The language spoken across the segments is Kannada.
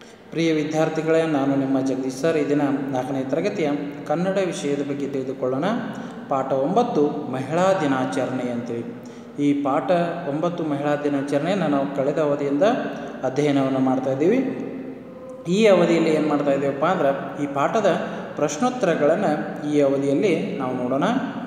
ಪ್ರಿಯ ವಿದ್ಯಾರ್ಥಿಗಳೇ ನಾನು ನಿಮ್ಮ ಜಗದೀಶ್ ಸರ್ ಈ ದಿನ ನಾಲ್ಕನೇ ತರಗತಿಯ ಕನ್ನಡ ವಿಷಯದ ಬಗ್ಗೆ ತಿಳಿದುಕೊಳ್ಳೋಣ ಪಾಠ ಒಂಬತ್ತು ಮಹಿಳಾ ದಿನಾಚರಣೆ ಅಂತೇಳಿ ಈ ಪಾಠ ಒಂಬತ್ತು ಮಹಿಳಾ ದಿನಾಚರಣೆಯನ್ನು ನಾವು ಕಳೆದ ಅವಧಿಯಿಂದ ಅಧ್ಯಯನವನ್ನು ಮಾಡ್ತಾ ಇದ್ದೀವಿ ಈ ಅವಧಿಯಲ್ಲಿ ಏನು ಮಾಡ್ತಾ ಇದ್ದೀವಪ್ಪ ಅಂದ್ರೆ ಈ ಪಾಠದ ಪ್ರಶ್ನೋತ್ತರಗಳನ್ನು ಈ ಅವಧಿಯಲ್ಲಿ ನಾವು ನೋಡೋಣ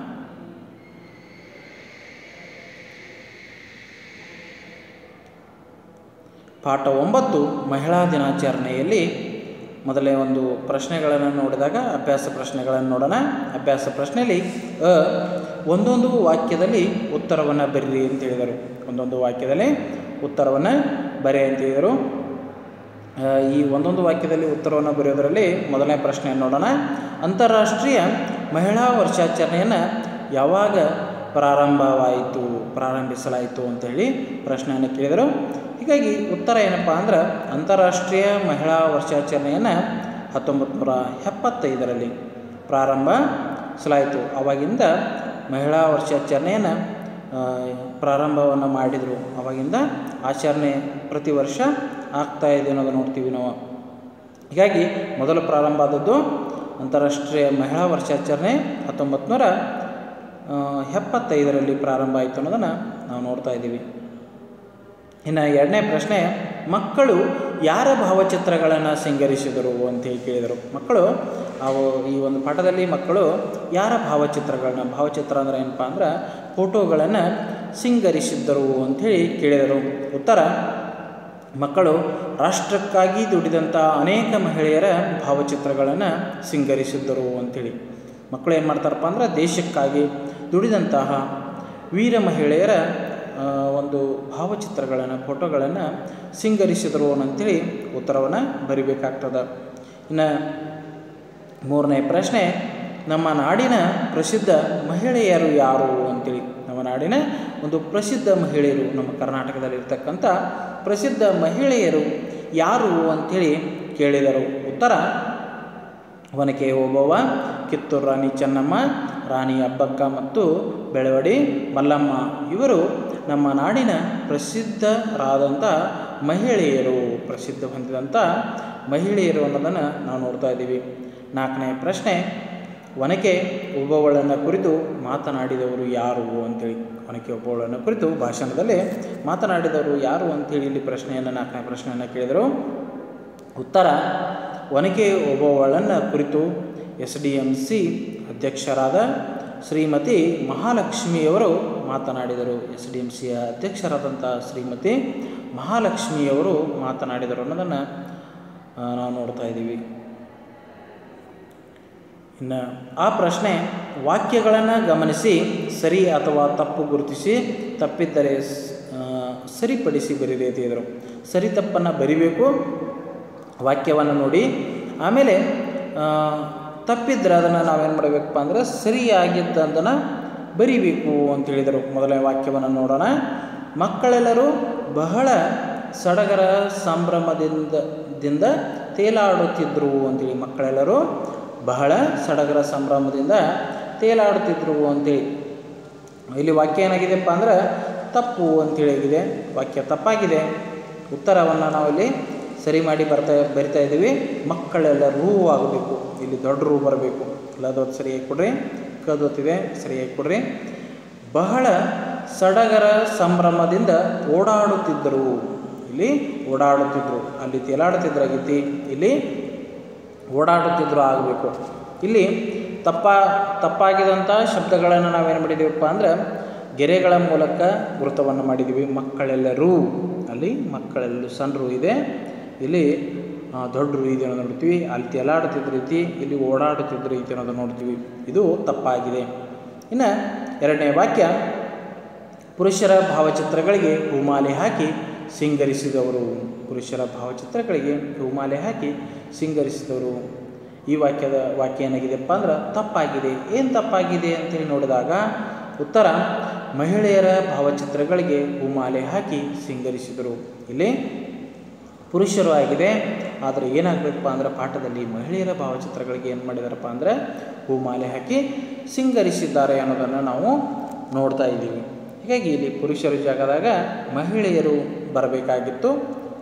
ಪಾಠ ಒಂಬತ್ತು ಮಹಿಳಾ ದಿನಾಚರಣೆಯಲ್ಲಿ ಮೊದಲೇ ಒಂದು ಪ್ರಶ್ನೆಗಳನ್ನು ನೋಡಿದಾಗ ಅಭ್ಯಾಸ ಪ್ರಶ್ನೆಗಳನ್ನು ನೋಡೋಣ ಅಭ್ಯಾಸ ಪ್ರಶ್ನೆಯಲ್ಲಿ ಅ ಒಂದೊಂದು ವಾಕ್ಯದಲ್ಲಿ ಉತ್ತರವನ್ನು ಬರೀರಿ ಅಂತ ಹೇಳಿದರು ಒಂದೊಂದು ವಾಕ್ಯದಲ್ಲಿ ಉತ್ತರವನ್ನು ಬರೆ ಅಂತ ಹೇಳಿದರು ಆ, ಈ ಒಂದೊಂದು ವಾಕ್ಯದಲ್ಲಿ ಉತ್ತರವನ್ನು ಬರೆಯೋದರಲ್ಲಿ ಮೊದಲನೇ ಪ್ರಶ್ನೆಯನ್ನು ನೋಡೋಣ ಅಂತಾರಾಷ್ಟ್ರೀಯ ಮಹಿಳಾ ವರ್ಷಾಚರಣೆಯನ್ನು ಯಾವಾಗ ಪ್ರಾರಂಭವಾಯಿತು ಪ್ರಾರಂಭಿಸಲಾಯಿತು ಅಂತೇಳಿ ಪ್ರಶ್ನೆಯನ್ನು ಕೇಳಿದರು ಹೀಗಾಗಿ ಉತ್ತರ ಏನಪ್ಪ ಅಂದ್ರೆ ಅಂತಾರಾಷ್ಟ್ರೀಯ ಮಹಿಳಾ ವರ್ಷಾಚರಣೆಯನ್ನು ಹತ್ತೊಂಬತ್ತು ನೂರ ಎಪ್ಪತ್ತೈದರಲ್ಲಿ ಪ್ರಾರಂಭಿಸಲಾಯಿತು ಆವಾಗಿಂದ ಮಹಿಳಾ ವರ್ಷಾಚರಣೆಯನ್ನು ಪ್ರಾರಂಭವನ್ನು ಮಾಡಿದರು ಆವಾಗಿಂದ ಆಚರಣೆ ಪ್ರತಿ ವರ್ಷ ಆಗ್ತಾ ಇದೆ ಅನ್ನೋದು ನೋಡ್ತೀವಿ ನಾವು ಹೀಗಾಗಿ ಮೊದಲು ಪ್ರಾರಂಭ ಆದದ್ದು ಅಂತಾರಾಷ್ಟ್ರೀಯ ಮಹಿಳಾ ವರ್ಷಾಚರಣೆ ಹತ್ತೊಂಬತ್ತು ನೂರ ಎಪ್ಪತ್ತೈದರಲ್ಲಿ ಪ್ರಾರಂಭ ಆಯಿತು ಅನ್ನೋದನ್ನು ನಾವು ನೋಡ್ತಾ ಇದ್ದೀವಿ ಇನ್ನು ಎರಡನೇ ಪ್ರಶ್ನೆ ಮಕ್ಕಳು ಯಾರ ಭಾವಚಿತ್ರಗಳನ್ನು ಸಿಂಗರಿಸಿದರು ಅಂತೇಳಿ ಕೇಳಿದರು ಮಕ್ಕಳು ಅವು ಈ ಒಂದು ಪಾಠದಲ್ಲಿ ಮಕ್ಕಳು ಯಾರ ಭಾವಚಿತ್ರಗಳನ್ನ ಭಾವಚಿತ್ರ ಅಂದ್ರೆ ಏನಪ್ಪ ಅಂದ್ರೆ ಫೋಟೋಗಳನ್ನು ಸಿಂಗರಿಸಿದ್ದರು ಅಂಥೇಳಿ ಕೇಳಿದರು ಉತ್ತರ ಮಕ್ಕಳು ರಾಷ್ಟ್ರಕ್ಕಾಗಿ ದುಡಿದಂಥ ಅನೇಕ ಮಹಿಳೆಯರ ಭಾವಚಿತ್ರಗಳನ್ನು ಸಿಂಗರಿಸಿದ್ದರು ಅಂಥೇಳಿ ಮಕ್ಕಳು ಏನು ಮಾಡ್ತಾರಪ್ಪ ಅಂದ್ರೆ ದೇಶಕ್ಕಾಗಿ ದುಡಿದಂತಹ ವೀರ ಮಹಿಳೆಯರ ಆ, ಒಂದು ಭಾವಚಿತ್ರಗಳನ್ನು ಫೋಟೋಗಳನ್ನು ಸಿಂಗರಿಸಿದರು ಅಂತೇಳಿ ಉತ್ತರವನ್ನು ಬರಿಬೇಕಾಗ್ತದೆ ಇನ್ನು ಮೂರನೇ ಪ್ರಶ್ನೆ ನಮ್ಮ ನಾಡಿನ ಪ್ರಸಿದ್ಧ ಮಹಿಳೆಯರು ಯಾರು ಅಂತೇಳಿ ನಮ್ಮ ನಾಡಿನ ಒಂದು ಪ್ರಸಿದ್ಧ ಮಹಿಳೆಯರು ನಮ್ಮ ಕರ್ನಾಟಕದಲ್ಲಿರ್ತಕ್ಕಂಥ ಪ್ರಸಿದ್ಧ ಮಹಿಳೆಯರು ಯಾರು ಅಂಥೇಳಿ ಕೇಳಿದರು ಉತ್ತರ ಒನಕೆ ಓಬವ್ವ ಕಿತ್ತೂರು ರಾಣಿ ಚೆನ್ನಮ್ಮ ರಾಣಿ ಅಬ್ಬಕ್ಕ ಮತ್ತು ಬೆಳವಡಿ ಮಲ್ಲಮ್ಮ ಇವರು ನಮ್ಮ ನಾಡಿನ ಪ್ರಸಿದ್ಧರಾದಂಥ ಮಹಿಳೆಯರು ಪ್ರಸಿದ್ಧ ಹೊಂದಿದಂಥ ಮಹಿಳೆಯರು ಅನ್ನೋದನ್ನು ನಾವು ನೋಡ್ತಾ ಇದ್ದೀವಿ ನಾಲ್ಕನೇ ಪ್ರಶ್ನೆ ಒನಕೆ ಓಬವ್ವಳನ್ನು ಕುರಿತು ಮಾತನಾಡಿದವರು ಯಾರು ಅಂತೇಳಿ ಒನಕೆ ಓಬವ್ವಳನ್ನು ಕುರಿತು ಭಾಷಣದಲ್ಲಿ ಮಾತನಾಡಿದವರು ಯಾರು ಅಂತೇಳಿ ಇಲ್ಲಿ ಪ್ರಶ್ನೆಯನ್ನು ನಾಲ್ಕನೇ ಪ್ರಶ್ನೆಯನ್ನು ಕೇಳಿದರು ಉತ್ತರ ಒನಕೆ ಓಬವ್ವಳನ್ನು ಕುರಿತು ಎಸ್ ಡಿ ಎಂ ಸಿ ಅಧ್ಯಕ್ಷರಾದ ಶ್ರೀಮತಿ ಮಹಾಲಕ್ಷ್ಮಿಯವರು ಮಾತನಾಡಿದರು ಎಸ್ ಡಿ ಎಂ ಸಿಯ ಅಧ್ಯಕ್ಷರಾದಂಥ ಶ್ರೀಮತಿ ಮಹಾಲಕ್ಷ್ಮಿಯವರು ಮಾತನಾಡಿದರು ಅನ್ನೋದನ್ನು ಆ, ನಾವು ನೋಡ್ತಾ ಇದ್ದೀವಿ ಇನ್ನು ಆ ಪ್ರಶ್ನೆ ವಾಕ್ಯಗಳನ್ನು ಗಮನಿಸಿ ಸರಿ ಅಥವಾ ತಪ್ಪು ಗುರುತಿಸಿ ತಪ್ಪಿದ್ದರೆ ಸ್- ಆ, ಸರಿಪಡಿಸಿ ಬರೀರಿ ಅಂತ ಹೇಳಿದರು ಸರಿ ತಪ್ಪನ್ನು ಬರಿಬೇಕು ವಾಕ್ಯವನ್ನು ನೋಡಿ ಆಮೇಲೆ ಆ, ತಪ್ಪಿದ್ರೆ ಅದನ್ನು ನಾವೇನು ಮಾಡಬೇಕಪ್ಪ ಅಂದರೆ ಸರಿಯಾಗಿದ್ದದನ್ನು ಬರಿಬೇಕು ಅಂತ ಹೇಳಿದರು ಮೊದಲನೇ ವಾಕ್ಯವನ್ನು ನೋಡೋಣ ಮಕ್ಕಳೆಲ್ಲರೂ ಬಹಳ ಸಡಗರ ಸಂಭ್ರಮದಿಂದ ದಿಂದ ತೇಲಾಡುತ್ತಿದ್ದರು ಅಂತೇಳಿ ಮಕ್ಕಳೆಲ್ಲರೂ ಬಹಳ ಸಡಗರ ಸಂಭ್ರಮದಿಂದ ತೇಲಾಡುತ್ತಿದ್ದರು ಅಂತೇಳಿ ಇಲ್ಲಿ ವಾಕ್ಯ ಏನಾಗಿದೆಪ್ಪ ಅಂದ್ರೆ ತಪ್ಪು ಅಂತೇಳಿ ಆಗಿದೆ ವಾಕ್ಯ ತಪ್ಪಾಗಿದೆ ಉತ್ತರವನ್ನು ನಾವಿಲ್ಲಿ ಸರಿ ಮಾಡಿ ಬರ್ತಾ ಬರಿತಾ ಇದ್ದೀವಿ ಮಕ್ಕಳೆಲ್ಲ ರೂ ಆಗಬೇಕು ಇಲ್ಲಿ ದೊಡ್ಡ ರೂ ಬರಬೇಕು ಇಲ್ಲದೋದು ಸರಿಯಾಗಿ ಕೊಡ್ರಿ ಕದೋತಿದೆ ಸರಿಯಾಗಿ ಕೊಡ್ರಿ ಬಹಳ ಸಡಗರ ಸಂಭ್ರಮದಿಂದ ಓಡಾಡುತ್ತಿದ್ದರು ಇಲ್ಲಿ ಓಡಾಡುತ್ತಿದ್ದರು ಅಲ್ಲಿ ತೇಲಾಡುತ್ತಿದ್ರಾಗಿತ್ತು ಇಲ್ಲಿ ಓಡಾಡುತ್ತಿದ್ದರು ಆಗಬೇಕು ಇಲ್ಲಿ ತಪ್ಪ ತಪ್ಪಾಗಿದಂಥ ಶಬ್ದಗಳನ್ನು ನಾವೇನು ಮಾಡಿದ್ದೀವಪ್ಪ ಅಂದ್ರೆ ಗೆರೆಗಳ ಮೂಲಕ ಗುರುತವನ್ನು ಮಾಡಿದ್ದೀವಿ ಮಕ್ಕಳೆಲ್ಲರೂ ಅಲ್ಲಿ ಮಕ್ಕಳೆಲ್ಲರೂ ಸಣ್ಣ ರೂ ಇದೆ ಇಲ್ಲಿ ಆ, ದೊಡ್ಡ ರೂ ಇದೆ ಅನ್ನೋದು ನೋಡ್ತೀವಿ ಅಲ್ಲಿ ತೇಲಾಡುತ್ತಿದ್ದ ರೀತಿ ಇಲ್ಲಿ ಓಡಾಡುತ್ತಿದ್ದ ರೀತಿ ಅನ್ನೋದು ನೋಡ್ತೀವಿ ಇದು ತಪ್ಪಾಗಿದೆ ಇನ್ನು ಎರಡನೇ ವಾಕ್ಯ ಪುರುಷರ ಭಾವಚಿತ್ರಗಳಿಗೆ ಹೂಮಾಲೆ ಹಾಕಿ ಸಿಂಗರಿಸಿದವರು ಪುರುಷರ ಭಾವಚಿತ್ರಗಳಿಗೆ ಹೂಮಾಲೆ ಹಾಕಿ ಸಿಂಗರಿಸಿದವರು ಈ ವಾಕ್ಯದ ವಾಕ್ಯ ಏನಾಗಿದೆಪ್ಪ ಅಂದ್ರೆ ತಪ್ಪಾಗಿದೆ ಏನು ತಪ್ಪಾಗಿದೆ ಅಂತೇಳಿ ನೋಡಿದಾಗ ಉತ್ತರ ಮಹಿಳೆಯರ ಭಾವಚಿತ್ರಗಳಿಗೆ ಹೂಮಾಲೆ ಹಾಕಿ ಸಿಂಗರಿಸಿದರು ಇಲ್ಲಿ ಪುರುಷರು ಆಗಿದೆ ಆದರೆ ಏನಾಗಬೇಕಪ್ಪ ಅಂದ್ರೆ ಪಾಠದಲ್ಲಿ ಮಹಿಳೆಯರ ಭಾವಚಿತ್ರಗಳಿಗೆ ಏನು ಮಾಡಿದಾರಪ್ಪ ಅಂದರೆ ಹೂಮಾಲೆ ಹಾಕಿ ಸಿಂಗರಿಸಿದ್ದಾರೆ ಅನ್ನೋದನ್ನು ನಾವು ನೋಡ್ತಾ ಇದ್ದೀವಿ ಹೀಗಾಗಿ ಇಲ್ಲಿ ಪುರುಷರ ಜಾಗದಾಗ ಮಹಿಳೆಯರು ಬರಬೇಕಾಗಿತ್ತು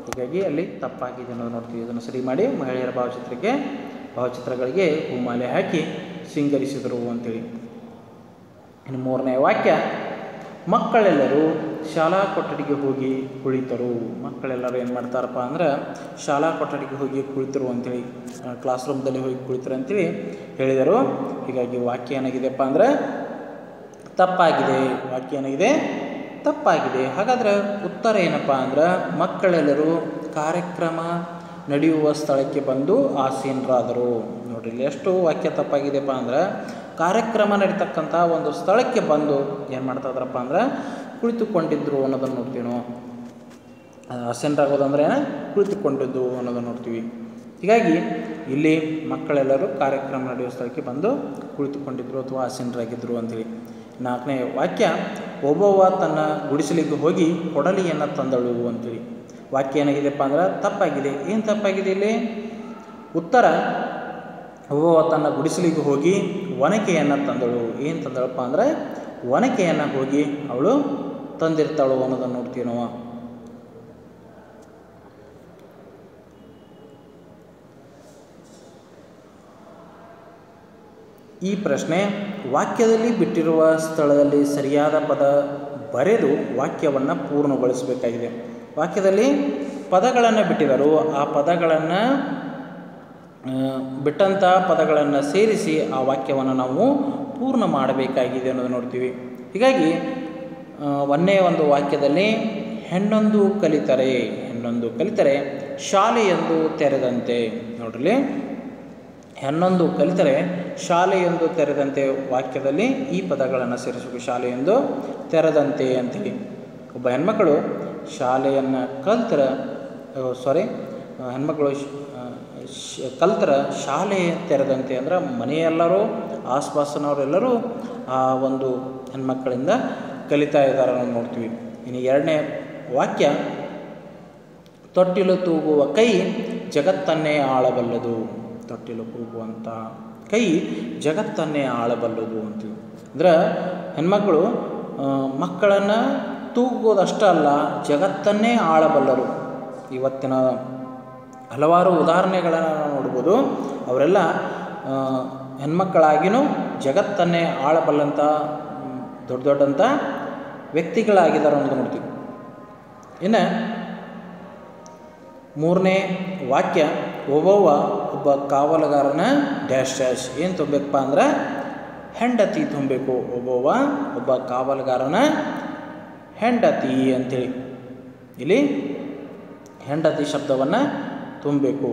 ಹೀಗಾಗಿ ಅಲ್ಲಿ ತಪ್ಪಾಗಿದೆ ಅನ್ನೋದು ನೋಡ್ತೀವಿ ಇದನ್ನು ಸರಿ ಮಾಡಿ ಮಹಿಳೆಯರ ಭಾವಚಿತ್ರಕ್ಕೆ ಭಾವಚಿತ್ರಗಳಿಗೆ ಹೂಮಾಲೆ ಹಾಕಿ ಸಿಂಗರಿಸಿದರು ಅಂತೇಳಿ ಇನ್ನು ಮೂರನೇ ವಾಕ್ಯ ಮಕ್ಕಳೆಲ್ಲರೂ ಶಾಲಾ ಕೊಠಡಿಗೆ ಹೋಗಿ ಕುಳಿತರು ಮಕ್ಕಳೆಲ್ಲರೂ ಏನು ಮಾಡ್ತಾರಪ್ಪ ಅಂದ್ರೆ ಶಾಲಾ ಕೊಠಡಿಗೆ ಹೋಗಿ ಕುಳಿತರು ಅಂತೇಳಿ ಕ್ಲಾಸ್ ರೂಮ್ದಲ್ಲಿ ಹೋಗಿ ಕುಳಿತರು ಅಂತೇಳಿ ಹೇಳಿದರು ಹೀಗಾಗಿ ವಾಕ್ಯ ಏನಾಗಿದೆಪ್ಪ ಅಂದ್ರೆ ತಪ್ಪಾಗಿದೆ ವಾಕ್ಯ ಏನಾಗಿದೆ ತಪ್ಪಾಗಿದೆ ಹಾಗಾದ್ರೆ ಉತ್ತರ ಏನಪ್ಪ ಅಂದ್ರೆ ಮಕ್ಕಳೆಲ್ಲರೂ ಕಾರ್ಯಕ್ರಮ ನಡೆಯುವ ಸ್ಥಳಕ್ಕೆ ಬಂದು ಆಸೀನರಾದರು ನೋಡ್ರಿ ಇಲ್ಲಿ ಎಷ್ಟು ವಾಕ್ಯ ತಪ್ಪಾಗಿದೆಪ್ಪ ಅಂದ್ರೆ ಕಾರ್ಯಕ್ರಮ ನಡೀತಕ್ಕಂಥ ಒಂದು ಸ್ಥಳಕ್ಕೆ ಬಂದು ಏನು ಮಾಡ್ತಾ ಇದ್ರಪ್ಪ ಅಂದ್ರೆ ಕುಳಿತುಕೊಂಡಿದ್ರು ಅನ್ನೋದನ್ನು ನೋಡ್ತೀವಿ ನಾವು ಆಸೀನರಾಗೋದಂದ್ರೆ ಕುಳಿತುಕೊಂಡಿದ್ದು ಅನ್ನೋದನ್ನು ನೋಡ್ತೀವಿ ಹೀಗಾಗಿ ಇಲ್ಲಿ ಮಕ್ಕಳೆಲ್ಲರೂ ಕಾರ್ಯಕ್ರಮ ನಡೆಯುವ ಸ್ಥಳಕ್ಕೆ ಬಂದು ಕುಳಿತುಕೊಂಡಿದ್ರು ಅಥವಾ ಆಸೀನರಾಗಿದ್ದರು ಅಂತೇಳಿ ನಾಲ್ಕನೇ ವಾಕ್ಯ ಒಬ್ಬವ್ವ ತನ್ನ ಗುಡಿಸಲಿಗೆ ಹೋಗಿ ಕೊಡಲಿಯನ್ನು ತಂದಳು ಅಂತೇಳಿ ವಾಕ್ಯ ಏನಾಗಿದೆಪ್ಪ ಅಂದ್ರೆ ತಪ್ಪಾಗಿದೆ ಏನು ತಪ್ಪಾಗಿದೆ ಇಲ್ಲಿ ಉತ್ತರ ಒಬ್ಬವ್ವ ತನ್ನ ಗುಡಿಸಲಿಗೆ ಹೋಗಿ ಒನಕೆಯನ್ನು ತಂದಳು ಏನು ತಂದಳಪ್ಪ ಅಂದರೆ ಒನಕೆಯನ್ನು ಹೋಗಿ ಅವಳು ತಂದಿರ್ತಾಳು ಅನ್ನೋದನ್ನು ನೋಡ್ತೀವಿ ನಾವು ಈ ಪ್ರಶ್ನೆ ವಾಕ್ಯದಲ್ಲಿ ಬಿಟ್ಟಿರುವ ಸ್ಥಳದಲ್ಲಿ ಸರಿಯಾದ ಪದ ಬರೆದು ವಾಕ್ಯವನ್ನು ಪೂರ್ಣಗೊಳಿಸಬೇಕಾಗಿದೆ ವಾಕ್ಯದಲ್ಲಿ ಪದಗಳನ್ನು ಬಿಟ್ಟಿದರು ಆ ಪದಗಳನ್ನು ಬಿಟ್ಟಂಥ ಪದಗಳನ್ನು ಸೇರಿಸಿ ಆ ವಾಕ್ಯವನ್ನು ನಾವು ಪೂರ್ಣ ಮಾಡಬೇಕಾಗಿದೆ ಅನ್ನೋದು ನೋಡ್ತೀವಿ ಹೀಗಾಗಿ ಒಂದೇ ಒಂದು ವಾಕ್ಯದಲ್ಲಿ ಹೆಣ್ಣೊಂದು ಕಲಿತರೆ ಹೆಣ್ಣೊಂದು ಕಲಿತರೆ ಶಾಲೆಯೊಂದು ತೆರೆದಂತೆ ನೋಡ್ರಿ ಹೆಣ್ಣೊಂದು ಕಲಿತರೆ ಶಾಲೆಯೊಂದು ತೆರೆದಂತೆ ವಾಕ್ಯದಲ್ಲಿ ಈ ಪದಗಳನ್ನು ಸೇರಿಸಬೇಕು ಶಾಲೆಯೊಂದು ತೆರೆದಂತೆ ಅಂತೇಳಿ ಒಬ್ಬ ಹೆಣ್ಮಕ್ಕಳು ಶಾಲೆಯನ್ನು ಕಲ್ತರ ಸಾರಿ ಹೆಣ್ಮಕ್ಕಳು ಕಲ್ತರ ಶಾಲೆ ತೆರೆದಂತೆ ಅಂದ್ರೆ ಮನೆಯೆಲ್ಲರೂ ಆಸ್ಪಾಸಿನವರೆಲ್ಲರೂ ಆ ಒಂದು ಹೆಣ್ಮಕ್ಕಳಿಂದ ಕಲಿತಾ ಇದ್ದಾರೆ ನಾವು ನೋಡ್ತೀವಿ ಇನ್ನು ಎರಡನೇ ವಾಕ್ಯ ತೊಟ್ಟಿಲು ತೂಗುವ ಕೈ ಜಗತ್ತನ್ನೇ ಆಳಬಲ್ಲದು ತೊಟ್ಟಿಲು ಕೂಗುವಂಥ ಕೈ ಜಗತ್ತನ್ನೇ ಆಳಬಲ್ಲದು ಅಂತೀವಿ ಅಂದ್ರೆ ಹೆಣ್ಮಕ್ಕಳು ಮಕ್ಕಳನ್ನು ತೂಗೋದಷ್ಟೇ ಅಲ್ಲ ಜಗತ್ತನ್ನೇ ಆಳಬಲ್ಲರು ಇವತ್ತಿನ ಹಲವಾರು ಉದಾಹರಣೆಗಳನ್ನು ನಾವು ನೋಡ್ಬೋದು ಅವರೆಲ್ಲ ಹೆಣ್ಮಕ್ಕಳಾಗಿಯೂ ಜಗತ್ತನ್ನೇ ಆಳಬಲ್ಲಂಥ ದೊಡ್ಡ ದೊಡ್ಡಂಥ ವ್ಯಕ್ತಿಗಳಾಗಿದ್ದಾರೆ ಅನ್ನೋದು ನೋಡ್ತೀವಿ ಇನ್ನು ಮೂರನೇ ವಾಕ್ಯ ಒಬ್ಬೊಬ್ಬ ಒಬ್ಬ ಕಾವಲುಗಾರನ ಡ್ಯಾಶ್ ಡ್ಯಾಶ್ ಏನು ತುಂಬಬೇಕಪ್ಪ ಅಂದ್ರೆ ಹೆಂಡತಿ ತುಂಬಬೇಕು ಒಬ್ಬೊಬ್ಬ ಒಬ್ಬ ಕಾವಲುಗಾರನ ಹೆಂಡತಿ ಅಂಥೇಳಿ ಇಲ್ಲಿ ಹೆಂಡತಿ ಶಬ್ದವನ್ನು ತುಂಬಬೇಕು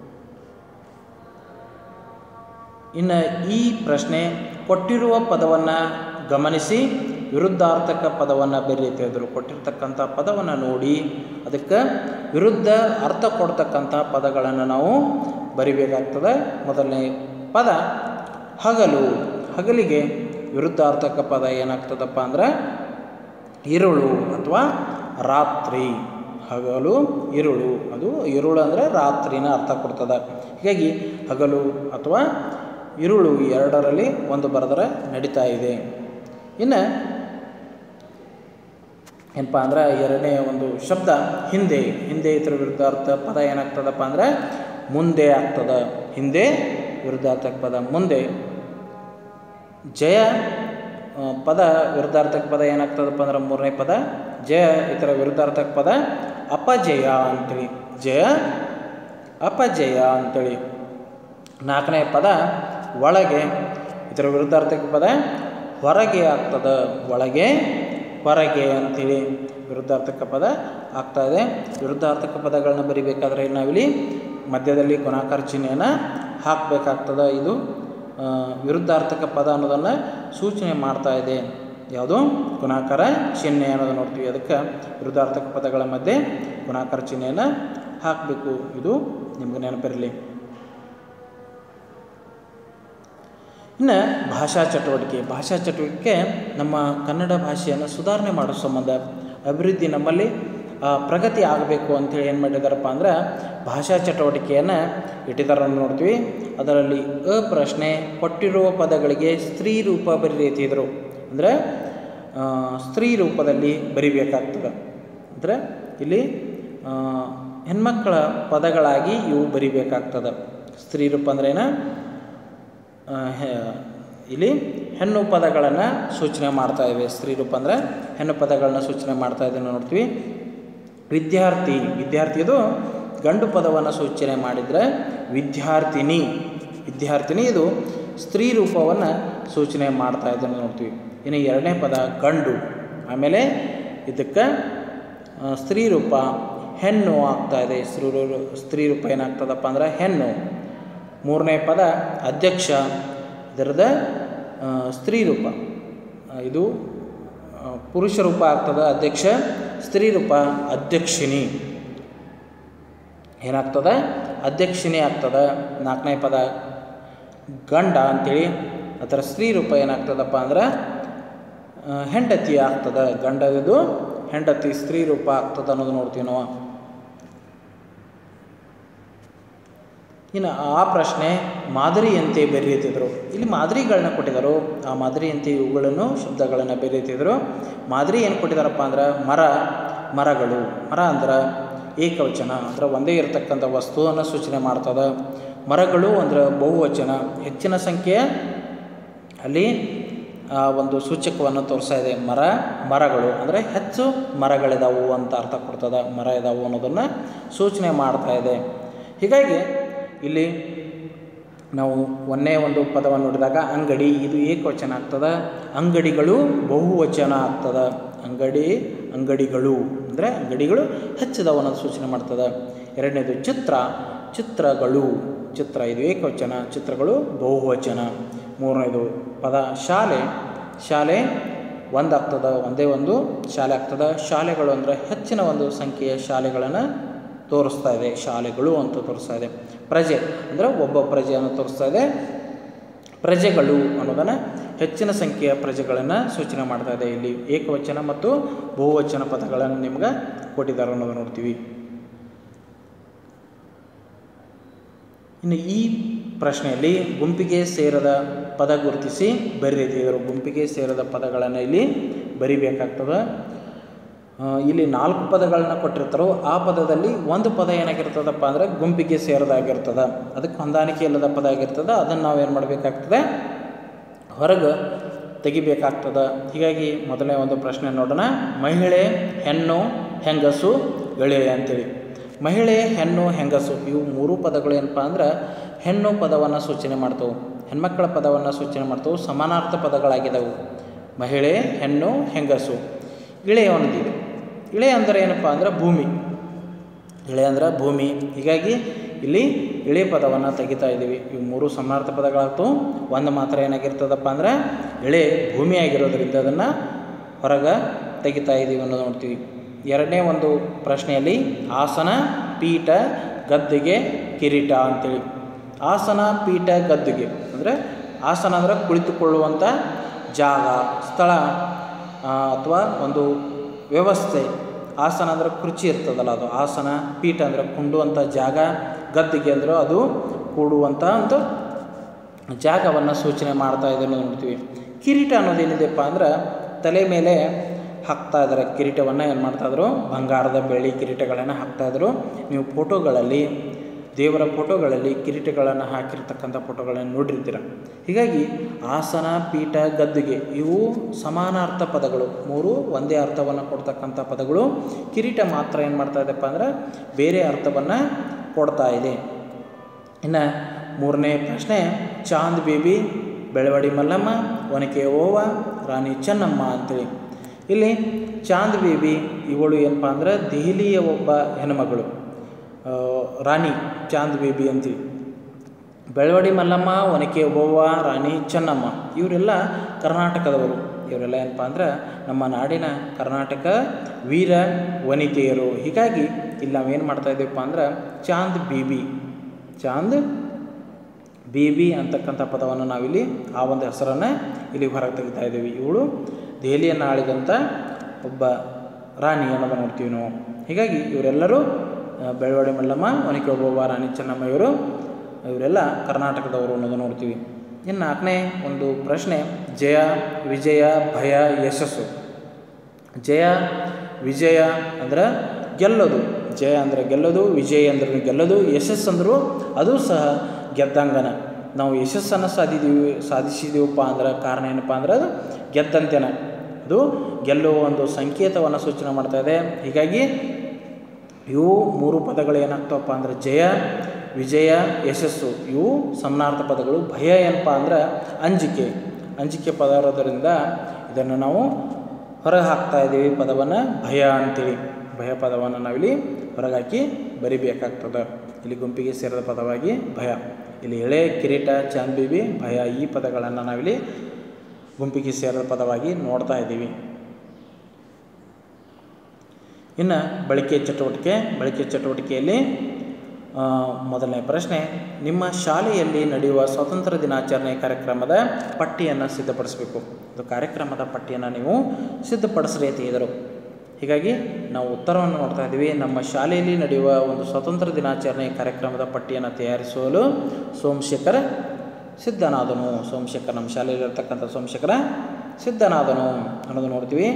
ಇನ್ನು ಈ ಪ್ರಶ್ನೆ ಕೊಟ್ಟಿರುವ ಪದವನ್ನು ಗಮನಿಸಿ ವಿರುದ್ಧಾರ್ಥಕ ಪದವನ್ನು ಬರೀತಿ ಹೇಳಿದ್ರು ಕೊಟ್ಟಿರ್ತಕ್ಕಂಥ ಪದವನ್ನು ನೋಡಿ ಅದಕ್ಕೆ ವಿರುದ್ಧ ಅರ್ಥ ಕೊಡ್ತಕ್ಕಂಥ ಪದಗಳನ್ನು ನಾವು ಬರಿಬೇಕಾಗ್ತದೆ ಮೊದಲನೇ ಪದ ಹಗಲು ಹಗಲಿಗೆ ವಿರುದ್ಧಾರ್ಥಕ ಪದ ಏನಾಗ್ತದಪ್ಪ ಅಂದ್ರೆ ಇರುಳು ಅಥವಾ ರಾತ್ರಿ ಹಗಲು ಇರುಳು ಅದು ಇರುಳು ಅಂದರೆ ರಾತ್ರಿನ ಅರ್ಥ ಕೊಡ್ತದೆ ಹೀಗಾಗಿ ಹಗಲು ಅಥವಾ ಇರುಳು ಎರಡರಲ್ಲಿ ಒಂದು ಬರೆದರೆ ನಡೀತಾ ಇದೆ ಇನ್ನು ಏನಪ್ಪ ಅಂದ್ರೆ ಎರಡನೇ ಒಂದು ಶಬ್ದ ಹಿಂದೆ ಹಿಂದೆ ಇತರ ವಿರುದ್ಧಾರ್ಥ ಪದ ಏನಾಗ್ತದಪ್ಪ ಅಂದ್ರೆ ಮುಂದೆ ಆಗ್ತದ ಹಿಂದೆ ವಿರುದ್ಧಾರ್ಥಕ ಪದ ಮುಂದೆ ಜಯ ಪದ ವಿರುದ್ಧಾರ್ಥಕ ಪದ ಏನಾಗ್ತದಪ್ಪ ಅಂದ್ರೆ ಮೂರನೇ ಪದ ಜಯ ಇತರ ವಿರುದ್ಧಾರ್ಥಕ ಪದ ಅಪಜಯ ಅಂತೇಳಿ ಜಯ ಅಪಜಯ ಅಂತೇಳಿ ನಾಲ್ಕನೇ ಪದ ಒಳಗೆ ಇದರ ವಿರುದ್ಧಾರ್ಥಕ ಪದ ಹೊರಗೆ ಆಗ್ತದ ಒಳಗೆ ಹೊರಗೆ ಅಂಥೇಳಿ ವಿರುದ್ಧಾರ್ಥಕ ಪದ ಆಗ್ತಾ ಇದೆ ವಿರುದ್ಧಾರ್ಥಕ ಪದಗಳನ್ನ ಬರಿಬೇಕಾದ್ರೆ ನಾವಿಲ್ಲಿ ಮಧ್ಯದಲ್ಲಿ ಗುಣಾಕಾರ ಚಿಹ್ನೆಯನ್ನು ಹಾಕಬೇಕಾಗ್ತದೆ ಇದು ವಿರುದ್ಧಾರ್ಥಕ ಪದ ಅನ್ನೋದನ್ನು ಸೂಚನೆ ಮಾಡ್ತಾ ಇದೆ ಯಾವುದು ಗುಣಾಕಾರ ಚಿಹ್ನೆ ಅನ್ನೋದು ನೋಡ್ತೀವಿ ಅದಕ್ಕೆ ವಿರುದ್ಧಾರ್ಥಕ ಪದಗಳ ಮಧ್ಯೆ ಗುಣಾಕಾರ ಚಿಹ್ನೆಯನ್ನು ಹಾಕಬೇಕು ಇದು ನಿಮ್ಗೆ ನೆನಪಿರಲಿ ಇನ್ನು ಭಾಷಾ ಚಟುವಟಿಕೆ ಭಾಷಾ ಚಟುವಟಿಕೆ ನಮ್ಮ ಕನ್ನಡ ಭಾಷೆಯನ್ನು ಸುಧಾರಣೆ ಮಾಡೋ ಸಂಬಂಧ ಅಭಿವೃದ್ಧಿ ನಮ್ಮಲ್ಲಿ ಪ್ರಗತಿ ಆಗಬೇಕು ಅಂಥೇಳಿ ಏನು ಮಾಡಿದಾರಪ್ಪ ಅಂದ್ರೆ ಭಾಷಾ ಚಟುವಟಿಕೆಯನ್ನು ಇಟ್ಟಿದ್ದಾರೆ ನೋಡ್ತೀವಿ ಅದರಲ್ಲಿ ಅ ಪ್ರಶ್ನೆ ಕೊಟ್ಟಿರುವ ಪದಗಳಿಗೆ ಸ್ತ್ರೀ ರೂಪ ಬರೀತಿದ್ರು ಅಂದರೆ ಸ್ತ್ರೀ ರೂಪದಲ್ಲಿ ಬರಿಬೇಕಾಗ್ತದೆ ಅಂದರೆ ಇಲ್ಲಿ ಹೆಣ್ಮಕ್ಕಳ ಪದಗಳಾಗಿ ಇವು ಬರಿಬೇಕಾಗ್ತದೆ ಸ್ತ್ರೀ ರೂಪ ಅಂದ್ರೇನ ಆ, ಹೆ- ಇಲ್ಲಿ ಹೆಣ್ಣು ಪದಗಳನ್ನು ಸೂಚನೆ ಮಾಡ್ತಾ ಇವೆ ಸ್ತ್ರೀ ರೂಪ ಅಂದರೆ ಹೆಣ್ಣು ಪದಗಳನ್ನ ಸೂಚನೆ ಮಾಡ್ತಾ ಇದನ್ನು ನೋಡ್ತೀವಿ ವಿದ್ಯಾರ್ಥಿ ವಿದ್ಯಾರ್ಥಿ ಇದು ಗಂಡು ಪದವನ್ನು ಸೂಚನೆ ಮಾಡಿದರೆ ವಿದ್ಯಾರ್ಥಿನಿ ವಿದ್ಯಾರ್ಥಿನಿ ಇದು ಸ್ತ್ರೀ ರೂಪವನ್ನು ಸೂಚನೆ ಮಾಡ್ತಾ ಇದನ್ನು ನೋಡ್ತೀವಿ ಇನ್ನು ಎರಡನೇ ಪದ ಗಂಡು ಆಮೇಲೆ ಇದಕ್ಕೆ ಆ, ಸ್ತ್ರೀ ರೂಪ ಹೆಣ್ಣು ಆಗ್ತಾ ಇದೆ ಸ್ತ್ರೀ ರೂ- ಸ್ತ್ರೀ ರೂಪ ಏನಾಗ್ತದಪ್ಪ ಅಂದ್ರೆ ಹೆಣ್ಣು ಮೂರನೇ ಪದ ಅಧ್ಯಕ್ಷ ಇದರದ ಆ, ಸ್ತ್ರೀ ರೂಪ ಆ, ಇದು ಆ, ಪುರುಷ ರೂಪ ಆಗ್ತದೆ ಅಧ್ಯಕ್ಷ ಸ್ತ್ರೀ ರೂಪ ಅಧ್ಯಕ್ಷಿಣಿ ಏನಾಗ್ತದೆ ಅಧ್ಯಕ್ಷಿಣಿ ಆಗ್ತದೆ ನಾಲ್ಕನೇ ಪದ ಗಂಡ ಅಂತೇಳಿ ಅದರ ಸ್ತ್ರೀ ರೂಪ ಏನಾಗ್ತದಪ್ಪ ಅಂದ್ರೆ ಆ, ಹೆಂಡತಿ ಆಗ್ತದೆ ಗಂಡದಿದು ಹೆಂಡತಿ ಸ್ತ್ರೀ ರೂಪ ಆಗ್ತದೆ ಅನ್ನೋದು ನೋಡ್ತೀವಿ ನಾವು ಇನ್ನು ಆ ಪ್ರಶ್ನೆ ಮಾದರಿಯಂತೆ ಬೆರೆಯುತ್ತಿದ್ದರು ಇಲ್ಲಿ ಮಾದರಿಗಳನ್ನ ಕೊಟ್ಟಿದ್ದರು ಆ ಮಾದರಿಯಂತೆ ಇವುಗಳನ್ನು ಶಬ್ದಗಳನ್ನು ಬೆರೆಯುತ್ತಿದ್ದರು ಮಾದರಿ ಏನು ಕೊಟ್ಟಿದ್ದಾರಪ್ಪ ಅಂದ್ರೆ ಮರ ಮರಗಳು ಮರ ಅಂದ್ರೆ ಏಕವಚನ ಅಂದ್ರೆ ಒಂದೇ ಇರತಕ್ಕಂಥ ವಸ್ತುವನ್ನು ಸೂಚನೆ ಮಾಡ್ತದೆ ಮರಗಳು ಅಂದ್ರೆ ಬಹುವಚನ ಹೆಚ್ಚಿನ ಸಂಖ್ಯೆಯ ಅಲ್ಲಿ ಆ ಒಂದು ಸೂಚಕವನ್ನು ತೋರಿಸ್ತಾ ಇದೆ ಮರ ಮರಗಳು ಅಂದರೆ ಹೆಚ್ಚು ಮರಗಳಿದಾವು ಅಂತ ಅರ್ಥ ಕೊಡ್ತದೆ ಮರ ಇದಾವು ಅನ್ನೋದನ್ನು ಸೂಚನೆ ಮಾಡ್ತಾ ಇದೆ ಹೀಗಾಗಿ ಇಲ್ಲಿ ನಾವು ಒಂದೇ ಒಂದು ಪದವನ್ನು ನೋಡಿದಾಗ ಅಂಗಡಿ ಇದು ಏಕವಚನ ಆಗ್ತದೆ ಅಂಗಡಿಗಳು ಬಹುವಚನ ಆಗ್ತದೆ ಅಂಗಡಿ ಅಂಗಡಿಗಳು ಅಂದರೆ ಅಂಗಡಿಗಳು ಹೆಚ್ಚಿದವು ಅನ್ನೋದು ಸೂಚನೆ ಮಾಡ್ತದೆ ಎರಡನೇದು ಚಿತ್ರ ಚಿತ್ರಗಳು ಚಿತ್ರ ಇದು ಏಕವಚನ ಚಿತ್ರಗಳು ಬಹುವಚನ ಮೂರನೇದು ಪದ ಶಾಲೆ ಶಾಲೆ ಒಂದಾಗ್ತದೆ ಒಂದೇ ಒಂದು ಶಾಲೆ ಆಗ್ತದೆ ಶಾಲೆಗಳು ಅಂದರೆ ಹೆಚ್ಚಿನ ಒಂದು ಸಂಖ್ಯೆಯ ಶಾಲೆಗಳನ್ನು ತೋರಿಸ್ತಾ ಇದೆ ಶಾಲೆಗಳು ಅಂತ ತೋರಿಸ್ತಾ ಇದೆ ಪ್ರಜೆ ಅಂದರೆ ಒಬ್ಬ ಪ್ರಜೆಯನ್ನು ತೋರಿಸ್ತಾ ಇದೆ ಪ್ರಜೆಗಳು ಅನ್ನೋದನ್ನು ಹೆಚ್ಚಿನ ಸಂಖ್ಯೆಯ ಪ್ರಜೆಗಳನ್ನು ಸೂಚನೆ ಮಾಡ್ತಾ ಇದೆ ಇಲ್ಲಿ ಏಕವಚನ ಮತ್ತು ಬಹುವಚನ ಪದಗಳನ್ನು ನಿಮ್ಗೆ ಕೊಟ್ಟಿದ್ದಾರೆ ಅನ್ನೋದು ನೋಡ್ತೀವಿ ಇನ್ನು ಈ ಪ್ರಶ್ನೆಯಲ್ಲಿ ಗುಂಪಿಗೆ ಸೇರದ ಪದ ಗುರುತಿಸಿ ಬರೀತಿದ್ರು ಗುಂಪಿಗೆ ಸೇರದ ಪದಗಳನ್ನು ಇಲ್ಲಿ ಬರಿಬೇಕಾಗ್ತದೆ ಆ, ಇಲ್ಲಿ ನಾಲ್ಕು ಪದಗಳನ್ನ ಕೊಟ್ಟಿರ್ತಾರೋ ಆ ಪದದಲ್ಲಿ ಒಂದು ಪದ ಏನಾಗಿರ್ತದಪ್ಪ ಅಂದರೆ ಗುಂಪಿಗೆ ಸೇರದಾಗಿರ್ತದೆ ಅದಕ್ಕೆ ಹೊಂದಾಣಿಕೆ ಇಲ್ಲದ ಪದ ಆಗಿರ್ತದೆ ಅದನ್ನು ನಾವೇನು ಮಾಡಬೇಕಾಗ್ತದೆ ಹೊರಗೆ ತೆಗಿಬೇಕಾಗ್ತದೆ ಹೀಗಾಗಿ ಮೊದಲನೇ ಒಂದು ಪ್ರಶ್ನೆ ನೋಡೋಣ ಮಹಿಳೆ ಹೆಣ್ಣು ಹೆಂಗಸು ಗೆಳೆಯ ಅಂತೇಳಿ ಮಹಿಳೆ ಹೆಣ್ಣು ಹೆಂಗಸು ಇವು ಮೂರು ಪದಗಳು ಏನಪ್ಪ ಅಂದ್ರೆ ಹೆಣ್ಣು ಪದವನ್ನು ಸೂಚನೆ ಮಾಡ್ತವೆ ಹೆಣ್ಮಕ್ಕಳ ಪದವನ್ನು ಸೂಚನೆ ಮಾಡ್ತವೆ ಸಮಾನಾರ್ಥ ಪದಗಳಾಗಿದ್ದವು ಮಹಿಳೆ ಹೆಣ್ಣು ಹೆಂಗಸು ಇಳೆಯ ಒಂದಿದೆ ಇಳೆ ಅಂದರೆ ಏನಪ್ಪ ಅಂದ್ರೆ ಭೂಮಿ ಇಳೆ ಅಂದ್ರೆ ಭೂಮಿ ಹೀಗಾಗಿ ಇಲ್ಲಿ ಇಳೆ ಪದವನ್ನು ತೆಗಿತಾ ಇದ್ದೀವಿ ಇವು ಮೂರು ಸಮಾನಾರ್ಥ ಪದಗಳಾಗ್ತವೆ ಒಂದು ಮಾತ್ರ ಏನಾಗಿರ್ತದಪ್ಪ ಅಂದ್ರೆ ಇಳೆ ಭೂಮಿ ಆಗಿರೋದ್ರಿಂದ ಅದನ್ನು ಹೊರಗೆ ತೆಗಿತಾ ಇದ್ದೀವಿ ಅನ್ನೋದು ನೋಡ್ತೀವಿ ಎರಡನೇ ಒಂದು ಪ್ರಶ್ನೆಯಲ್ಲಿ ಆಸನ ಪೀಠ ಗದ್ದಿಗೆ ಕಿರೀಟ ಅಂತೇಳಿ ಆಸನ ಪೀಠ ಗದ್ದಿಗೆ ಅಂದರೆ ಆಸನ ಅಂದರೆ ಕುಳಿತುಕೊಳ್ಳುವಂಥ ಜಾಗ ಸ್ಥಳ ಅಥವಾ ಒಂದು ವ್ಯವಸ್ಥೆ ಆಸನ ಅಂದರೆ ಕುರ್ಚಿ ಇರ್ತದಲ್ಲ ಅದು ಆಸನ ಪೀಠ ಅಂದರೆ ಕುಂಡುವಂಥ ಜಾಗ ಗದ್ದಿಗೆ ಅಂದ್ರೆ ಅದು ಕೂಡುವಂಥ ಒಂದು ಜಾಗವನ್ನು ಸೂಚನೆ ಮಾಡ್ತಾ ಇದೆ ಅನ್ನೋದು ನೋಡ್ತೀವಿ ಕಿರೀಟ ಅನ್ನೋದೇನಿದೆಪ್ಪ ಅಂದ್ರೆ ತಲೆ ಮೇಲೆ ಹಾಕ್ತಾ ಇದ್ದಾರೆ ಕಿರೀಟವನ್ನು ಏನು ಮಾಡ್ತಾಯಿದ್ರು ಬಂಗಾರದ ಬೆಳ್ಳಿ ಕಿರೀಟಗಳನ್ನು ಹಾಕ್ತಾಯಿದ್ರು ನೀವು ಫೋಟೋಗಳಲ್ಲಿ ದೇವರ ಫೋಟೋಗಳಲ್ಲಿ ಕಿರೀಟಗಳನ್ನು ಹಾಕಿರ್ತಕ್ಕಂಥ ಫೋಟೋಗಳನ್ನು ನೋಡಿರ್ತೀರ ಹೀಗಾಗಿ ಆಸನ ಪೀಠ ಗದ್ದಿಗೆ ಇವು ಸಮಾನಾರ್ಥ ಪದಗಳು ಮೂರು ಒಂದೇ ಅರ್ಥವನ್ನು ಕೊಡ್ತಕ್ಕಂಥ ಪದಗಳು ಕಿರೀಟ ಮಾತ್ರ ಏನು ಮಾಡ್ತಾ ಇದೆಪ್ಪ ಅಂದ್ರೆ ಬೇರೆ ಅರ್ಥವನ್ನು ಕೊಡ್ತಾ ಇದೆ ಇನ್ನು ಮೂರನೇ ಪ್ರಶ್ನೆ ಚಾಂದ್ ಬೇಬಿ ಬೆಳವಡಿ ಮಲ್ಲಮ್ಮ ಒನಕೆ ಓವ ರಾಣಿ ಚೆನ್ನಮ್ಮ ಅಂತೇಳಿ ಇಲ್ಲಿ ಚಾಂದ್ ಬೇಬಿ ಇವಳು ಏನಪ್ಪ ಅಂದ್ರೆ ದೆಹಲಿಯ ಒಬ್ಬ ಹೆಣ್ಮಗಳು ಆ, ರಾಣಿ ಚಾಂದ್ ಬೇಬಿ ಅಂತೀವಿ ಬೆಳವಡಿ ಮಲ್ಲಮ್ಮ ಒನಕೆ ಓವ ರಾಣಿ ಚೆನ್ನಮ್ಮ ಇವರೆಲ್ಲ ಕರ್ನಾಟಕದವರು ಇವರೆಲ್ಲ ಏನಪ್ಪ ಅಂದ್ರೆ ನಮ್ಮ ನಾಡಿನ ಕರ್ನಾಟಕ ವೀರ ವನಿತೆಯರು ಹೀಗಾಗಿ ಇಲ್ಲಿ ನಾವೇನು ಮಾಡ್ತಾ ಇದ್ದೀವಪ್ಪ ಅಂದ್ರೆ ಚಾಂದ್ ಬೀಬಿ ಚಾಂದ್ ಬೇಬಿ ಅಂತಕ್ಕಂಥ ಪದವನ್ನು ನಾವಿಲ್ಲಿ ಆ ಒಂದು ಹೆಸರನ್ನು ಇಲ್ಲಿ ಹೊರಗೆ ತೆಗಿತಾ ಇದ್ದೀವಿ ಇವಳು ದೆಹಲಿಯನ್ನು ಆಳಿದಂಥ ಒಬ್ಬ ರಾಣಿ ಅನ್ನೋದು ನೋಡ್ತೀವಿ ನಾವು ಹೀಗಾಗಿ ಇವರೆಲ್ಲರೂ ಆ, ಬೆಳವಡಿ ಮಲ್ಲಮ್ಮ ಒನಕೆ ಓಬವ್ವ ರಾಣಿ ಚೆನ್ನಮ್ಮ ಇವರು ಇವರೆಲ್ಲ ಕರ್ನಾಟಕದವರು ಅನ್ನೋದು ನೋಡ್ತೀವಿ ಇನ್ನು ನಾಲ್ಕನೇ ಒಂದು ಪ್ರಶ್ನೆ ಜಯ ವಿಜಯ ಭಯ ಯಶಸ್ಸು ಜಯ ವಿಜಯ ಅಂದ್ರೆ ಗೆಲ್ಲೋದು ಜಯ ಅಂದರೆ ಗೆಲ್ಲೋದು ವಿಜಯ ಅಂದ್ರೆ ಗೆಲ್ಲೋದು ಯಶಸ್ಸು ಅಂದರೂ ಅದು ಸಹ ಗೆದ್ದಂಗನ ನಾವು ಯಶಸ್ಸನ್ನು ಸಾಧಿದೀವಿ ಸಾಧಿಸಿದೀವಪ್ಪ ಅಂದ್ರೆ ಕಾರಣ ಏನಪ್ಪ ಅಂದ್ರೆ ಅದು ಗೆದ್ದಂತೆನ ಅದು ಗೆಲ್ಲುವ ಒಂದು ಸಂಕೇತವನ್ನು ಸೂಚನೆ ಮಾಡ್ತಾ ಇದೆ ಹೀಗಾಗಿ ಇವು ಮೂರು ಪದಗಳು ಏನಾಗ್ತವಪ್ಪ ಅಂದ್ರೆ ಜಯ ವಿಜಯ ಯಶಸ್ಸು ಇವು ಸಮನಾರ್ಥ ಪದಗಳು ಭಯ ಏನಪ್ಪ ಅಂದ್ರೆ ಅಂಜಿಕೆ ಅಂಜಿಕೆ ಪದ ಇರೋದರಿಂದ ಇದನ್ನು ನಾವು ಹೊರಗೆ ಹಾಕ್ತಾ ಇದ್ದೀವಿ ಪದವನ್ನು ಭಯ ಅಂತೇಳಿ ಭಯ ಪದವನ್ನು ನಾವಿಲ್ಲಿ ಹೊರಗಾಕಿ ಬರಿಬೇಕಾಗ್ತದೆ ಇಲ್ಲಿ ಗುಂಪಿಗೆ ಸೇರಿದ ಪದವಾಗಿ ಭಯ ಇಲ್ಲಿ ಎಳೆ ಕಿರೀಟ ಚಾಂದ್ಬಿಬಿ ಭಯ ಈ ಪದಗಳನ್ನು ನಾವಿಲ್ಲಿ ಗುಂಪಿಗೆ ಸೇರಿದ ಪದವಾಗಿ ನೋಡ್ತಾ ಇದ್ದೀವಿ ಇನ್ನು ಬಳಕೆ ಚಟುವಟಿಕೆ ಬಳಕೆ ಚಟುವಟಿಕೆಯಲ್ಲಿ ಆ, ಮೊದಲನೇ ಪ್ರಶ್ನೆ ನಿಮ್ಮ ಶಾಲೆಯಲ್ಲಿ ನಡೆಯುವ ಸ್ವಾತಂತ್ರ್ಯ ದಿನಾಚರಣೆ ಕಾರ್ಯಕ್ರಮದ ಪಟ್ಟಿಯನ್ನು ಸಿದ್ಧಪಡಿಸಬೇಕು ಇದು ಕಾರ್ಯಕ್ರಮದ ಪಟ್ಟಿಯನ್ನು ನೀವು ಸಿದ್ಧಪಡಿಸ್ರಿ ಅಂತ ಹೇಳಿದರು ಹೀಗಾಗಿ ನಾವು ಉತ್ತರವನ್ನು ನೋಡ್ತಾ ಇದ್ದೀವಿ ನಮ್ಮ ಶಾಲೆಯಲ್ಲಿ ನಡೆಯುವ ಒಂದು ಸ್ವಾತಂತ್ರ್ಯ ದಿನಾಚರಣೆ ಕಾರ್ಯಕ್ರಮದ ಪಟ್ಟಿಯನ್ನು ತಯಾರಿಸಲು ಸೋಮಶೇಖರ್ ಸಿದ್ಧನಾದನು ಸೋಮಶೇಖರ್ ನಮ್ಮ ಶಾಲೆಯಲ್ಲಿರ್ತಕ್ಕಂಥ ಸೋಮಶೇಖರ ಸಿದ್ಧನಾದನು ಅನ್ನೋದು ನೋಡ್ತೀವಿ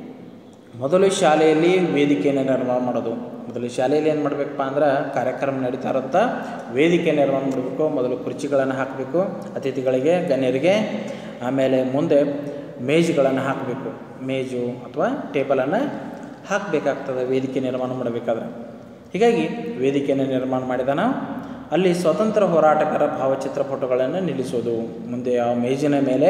ಮೊದಲು ಶಾಲೆಯಲ್ಲಿ ವೇದಿಕೆಯನ್ನು ನಿರ್ಮಾಣ ಮಾಡೋದು ಮೊದಲು ಶಾಲೆಯಲ್ಲಿ ಏನು ಮಾಡಬೇಕಪ್ಪ ಅಂದ್ರೆ ಕಾರ್ಯಕ್ರಮ ನಡೀತಾ ಇರುತ್ತಾ ವೇದಿಕೆ ನಿರ್ಮಾಣ ಮಾಡಬೇಕು ಮೊದಲು ಕುರ್ಚಿಗಳನ್ನು ಹಾಕಬೇಕು ಅತಿಥಿಗಳಿಗೆ ಗಣ್ಯರಿಗೆ ಆಮೇಲೆ ಮುಂದೆ ಮೇಜುಗಳನ್ನು ಹಾಕಬೇಕು ಮೇಜು ಅಥವಾ ಟೇಬಲನ್ನು ಹಾಕಬೇಕಾಗ್ತದೆ ವೇದಿಕೆ ನಿರ್ಮಾಣ ಮಾಡಬೇಕಾದ್ರೆ ಹೀಗಾಗಿ ವೇದಿಕೆಯನ್ನು ನಿರ್ಮಾಣ ಮಾಡಿದಾನ ಅಲ್ಲಿ ಸ್ವತಂತ್ರ ಹೋರಾಟಗಾರ ಭಾವಚಿತ್ರ ಫೋಟೋಗಳನ್ನು ನಿಲ್ಲಿಸೋದು ಮುಂದೆ ಆ ಮೇಜಿನ ಮೇಲೆ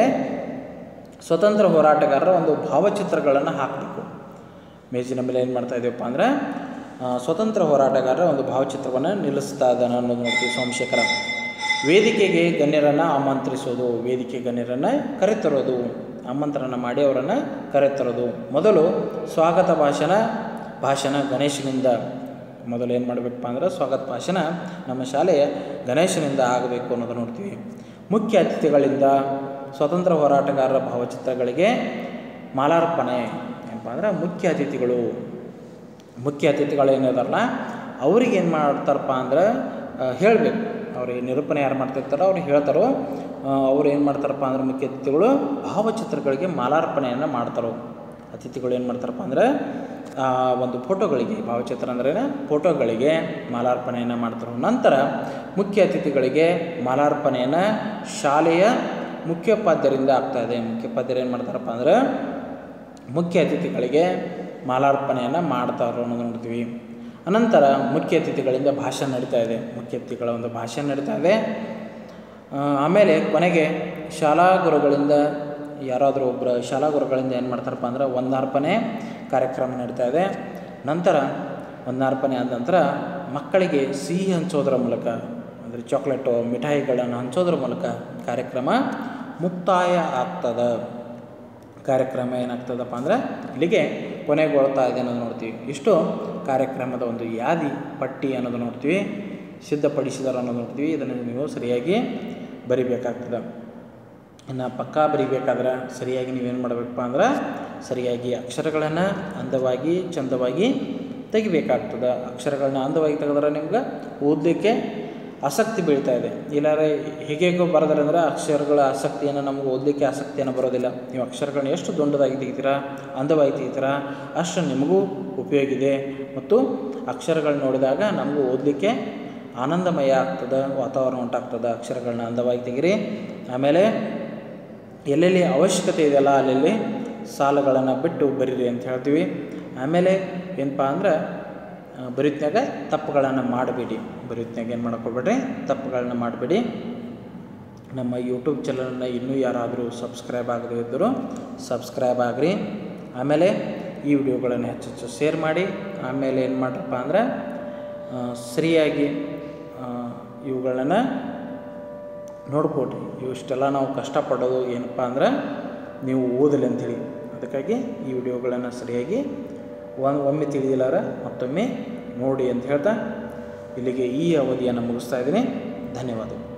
ಸ್ವತಂತ್ರ ಹೋರಾಟಗಾರರ ಒಂದು ಭಾವಚಿತ್ರಗಳನ್ನು ಹಾಕಬೇಕು ಮೇಜಿನ ಮೇಲೆ ಏನು ಮಾಡ್ತಾ ಇದ್ದೀವಪ್ಪ ಅಂದರೆ ಆ, ಸ್ವತಂತ್ರ ಹೋರಾಟಗಾರರ ಒಂದು ಭಾವಚಿತ್ರವನ್ನು ನಿಲ್ಲಿಸ್ತಾ ಇದ್ದಾನೆ ಅನ್ನೋದು ನೋಡ್ತೀವಿ ಸೋಮಶೇಖರ ವೇದಿಕೆಗೆ ಗಣ್ಯರನ್ನು ಆಮಂತ್ರಿಸೋದು ವೇದಿಕೆ ಗಣ್ಯರನ್ನು ಕರೆತರೋದು ಆಮಂತ್ರಣ ಮಾಡಿ ಅವರನ್ನು ಕರೆತರೋದು ಮೊದಲು ಸ್ವಾಗತ ಭಾಷಣ ಭಾಷಣ ಗಣೇಶನಿಂದ ಮೊದಲು ಏನು ಮಾಡಬೇಕಪ್ಪ ಅಂದ್ರೆ ಸ್ವಾಗತ ಭಾಷಣ ನಮ್ಮ ಶಾಲೆಯ ಗಣೇಶನಿಂದ ಆಗಬೇಕು ಅನ್ನೋದು ನೋಡ್ತೀವಿ ಮುಖ್ಯ ಅತಿಥಿಗಳಿಂದ ಸ್ವತಂತ್ರ ಹೋರಾಟಗಾರರ ಭಾವಚಿತ್ರಗಳಿಗೆ ಮಾಲಾರ್ಪಣೆ ಏನಪ್ಪ ಅಂದ್ರೆ ಮುಖ್ಯ ಅತಿಥಿಗಳು ಮುಖ್ಯ ಅತಿಥಿಗಳು ಏನಿದಾರಲ್ಲ ಅವ್ರಿಗೆ ಏನು ಮಾಡ್ತಾರಪ್ಪ ಅಂದ್ರೆ ಹೇಳಬೇಕು ಅವ್ರಿಗೆ ನಿರೂಪಣೆ ಯಾರು ಮಾಡ್ತಿರ್ತಾರೋ ಅವ್ರು ಹೇಳ್ತಾರೋ ಆ, ಅವ್ರು ಏನು ಮಾಡ್ತಾರಪ್ಪ ಅಂದ್ರೆ ಮುಖ್ಯ ಅತಿಥಿಗಳು ಭಾವಚಿತ್ರಗಳಿಗೆ ಮಾಲಾರ್ಪಣೆಯನ್ನು ಮಾಡ್ತಾರೋ ಅತಿಥಿಗಳು ಏನು ಮಾಡ್ತಾರಪ್ಪ ಅಂದ್ರೆ ಆ ಒಂದು ಫೋಟೋಗಳಿಗೆ ಭಾವಚಿತ್ರ ಅಂದ್ರೆ ಫೋಟೋಗಳಿಗೆ ಮಾಲಾರ್ಪಣೆಯನ್ನು ಮಾಡ್ತಾರೆ ನಂತರ ಮುಖ್ಯ ಅತಿಥಿಗಳಿಗೆ ಮಾಲಾರ್ಪಣೆಯನ್ನು ಶಾಲೆಯ ಮುಖ್ಯೋಪಾಧ್ಯಾಯರಿಂದ ಆಗ್ತಾ ಇದೆ ಮುಖ್ಯೋಪಾಧ್ಯಾಯರು ಏನು ಮಾಡ್ತಾರಪ್ಪ ಅಂದ್ರೆ ಮುಖ್ಯ ಅತಿಥಿಗಳಿಗೆ ಮಾಲಾರ್ಪಣೆಯನ್ನು ಮಾಡ್ತಾರೆ ಅನ್ನೋದು ನೋಡ್ತೀವಿ ಅನಂತರ ಮುಖ್ಯ ಅತಿಥಿಗಳಿಂದ ಭಾಷಣ ನಡೀತಾ ಇದೆ ಮುಖ್ಯ ಅತಿಥಿಗಳ ಒಂದು ಭಾಷಣ ನಡೀತಾ ಇದೆ ಆ, ಆಮೇಲೆ ಕೊನೆಗೆ ಶಾಲಾ ಗುರುಗಳಿಂದ ಯಾರಾದರೂ ಒಬ್ಬರು ಶಾಲಾ ಗುರುಗಳಿಂದ ಏನು ಮಾಡ್ತಾರಪ್ಪ ಅಂದ್ರೆ ಒಂದಾರ್ಪಣೆ ಕಾರ್ಯಕ್ರಮ ನಡೀತಾ ಇದೆ ನಂತರ ಒಂದಾರ್ಪಣೆ ಆದ ನಂತರ ಮಕ್ಕಳಿಗೆ ಸಿಹಿ ಹಂಚೋದ್ರ ಮೂಲಕ ಅಂದರೆ ಚಾಕ್ಲೇಟು ಮಿಠಾಯಿಗಳನ್ನು ಹಂಚೋದ್ರ ಮೂಲಕ ಕಾರ್ಯಕ್ರಮ ಮುಕ್ತಾಯ ಆಗ್ತದೆ ಕಾರ್ಯಕ್ರಮ ಏನಾಗ್ತದಪ್ಪ ಅಂದರೆ ಇಲ್ಲಿಗೆ ಕೊನೆಗೊಳ್ತಾ ಇದೆ ಅನ್ನೋದು ನೋಡ್ತೀವಿ ಇಷ್ಟು ಕಾರ್ಯಕ್ರಮದ ಒಂದು ಯಾದಿ ಪಟ್ಟಿ ಅನ್ನೋದು ನೋಡ್ತೀವಿ ಸಿದ್ಧಪಡಿಸಿದಾರೆ ಅನ್ನೋದು ನೋಡ್ತೀವಿ ಇದನ್ನು ನೀವು ಸರಿಯಾಗಿ ಬರಿಬೇಕಾಗ್ತದೆ ಇನ್ನು ಪಕ್ಕಾ ಬರಿಬೇಕಾದ್ರೆ ಸರಿಯಾಗಿ ನೀವೇನು ಮಾಡಬೇಕಪ್ಪ ಅಂದ್ರೆ ಸರಿಯಾಗಿ ಅಕ್ಷರಗಳನ್ನು ಅಂದವಾಗಿ ಚಂದವಾಗಿ ತೆಗಿಬೇಕಾಗ್ತದೆ ಅಕ್ಷರಗಳನ್ನ ಅಂದವಾಗಿ ತೆಗೆದ್ರೆ ನಿಮ್ಗೆ ಓದಲಿಕ್ಕೆ ಆಸಕ್ತಿ ಬೀಳ್ತಾ ಇದೆ ಇಲ್ಲಾರೆ ಹೇಗೇಗೋ ಬರೋದ್ರೆ ಅಂದ್ರೆ ಅಕ್ಷರಗಳ ಆಸಕ್ತಿಯನ್ನು ನಮ್ಗೆ ಓದಲಿಕ್ಕೆ ಆಸಕ್ತಿಯನ್ನು ಬರೋದಿಲ್ಲ ನೀವು ಅಕ್ಷರಗಳನ್ನ ಎಷ್ಟು ದೊಡ್ಡದಾಗಿ ತೆಗಿತೀರಾ ಅಂದವಾಗಿ ತೆಗಿತೀರಾ ಅಷ್ಟು ನಿಮಗೂ ಉಪಯೋಗ ಇದೆ ಮತ್ತು ಅಕ್ಷರಗಳು ನೋಡಿದಾಗ ನಮಗೂ ಓದಲಿಕ್ಕೆ ಆನಂದಮಯ ಆಗ್ತದೆ ವಾತಾವರಣ ಉಂಟಾಗ್ತದೆ ಅಕ್ಷರಗಳನ್ನ ಅಂದವಾಗಿ ತೆಗಿರಿ ಆಮೇಲೆ ಎಲ್ಲೆಲ್ಲಿ ಅವಶ್ಯಕತೆ ಇದೆಯಲ್ಲ ಅಲ್ಲೆಲ್ಲಿ ಸಾಲುಗಳನ್ನು ಬಿಟ್ಟು ಬರೀರಿ ಅಂತ ಹೇಳ್ತೀವಿ ಆಮೇಲೆ ಏನಪ್ಪ ಅಂದ್ರೆ ಬರೀತ್ನಾಗ ತಪ್ಪುಗಳನ್ನು ಮಾಡಬೇಡಿ ಬರೀತ್ನಾಗ ಏನು ಮಾಡಕ್ಕೆ ಹೋಗ್ಬೇಡ್ರಿ ತಪ್ಪುಗಳನ್ನ ಮಾಡಬೇಡಿ ನಮ್ಮ ಯೂಟ್ಯೂಬ್ ಚಾನಲನ್ನು ಇನ್ನೂ ಯಾರಾದರೂ ಸಬ್ಸ್ಕ್ರೈಬ್ ಆಗದೇ ಇದ್ದರೂ ಸಬ್ಸ್ಕ್ರೈಬ್ ಆಗಿರಿ ಆಮೇಲೆ ಈ ವಿಡಿಯೋಗಳನ್ನು ಹೆಚ್ಚು ಹೆಚ್ಚು ಶೇರ್ ಮಾಡಿ ಆಮೇಲೆ ಏನು ಮಾಡ್ರಪ್ಪ ಅಂದ್ರೆ ಆ, ಸರಿಯಾಗಿ ಆ, ಇವುಗಳನ್ನು ನೋಡ್ಕೊಡ್ರಿ ಇವಿಷ್ಟೆಲ್ಲ ನಾವು ಕಷ್ಟಪಡೋದು ಏನಪ್ಪ ಅಂದ್ರೆ ನೀವು ಓದಲಿ ಅಂಥೇಳಿ ಅದಕ್ಕಾಗಿ ಈ ವಿಡಿಯೋಗಳನ್ನು ಸರಿಯಾಗಿ ಒಂದು ಒಮ್ಮೆ ತಿಳಿದಿಲ್ಲಾರ ಮತ್ತೊಮ್ಮೆ ನೋಡಿ ಅಂತ ಹೇಳ್ತಾ ಇಲ್ಲಿಗೆ ಈ ಅವಧಿಯನ್ನು ಮುಗಿಸ್ತಾ ಇದ್ದೀನಿ ಧನ್ಯವಾದಗಳು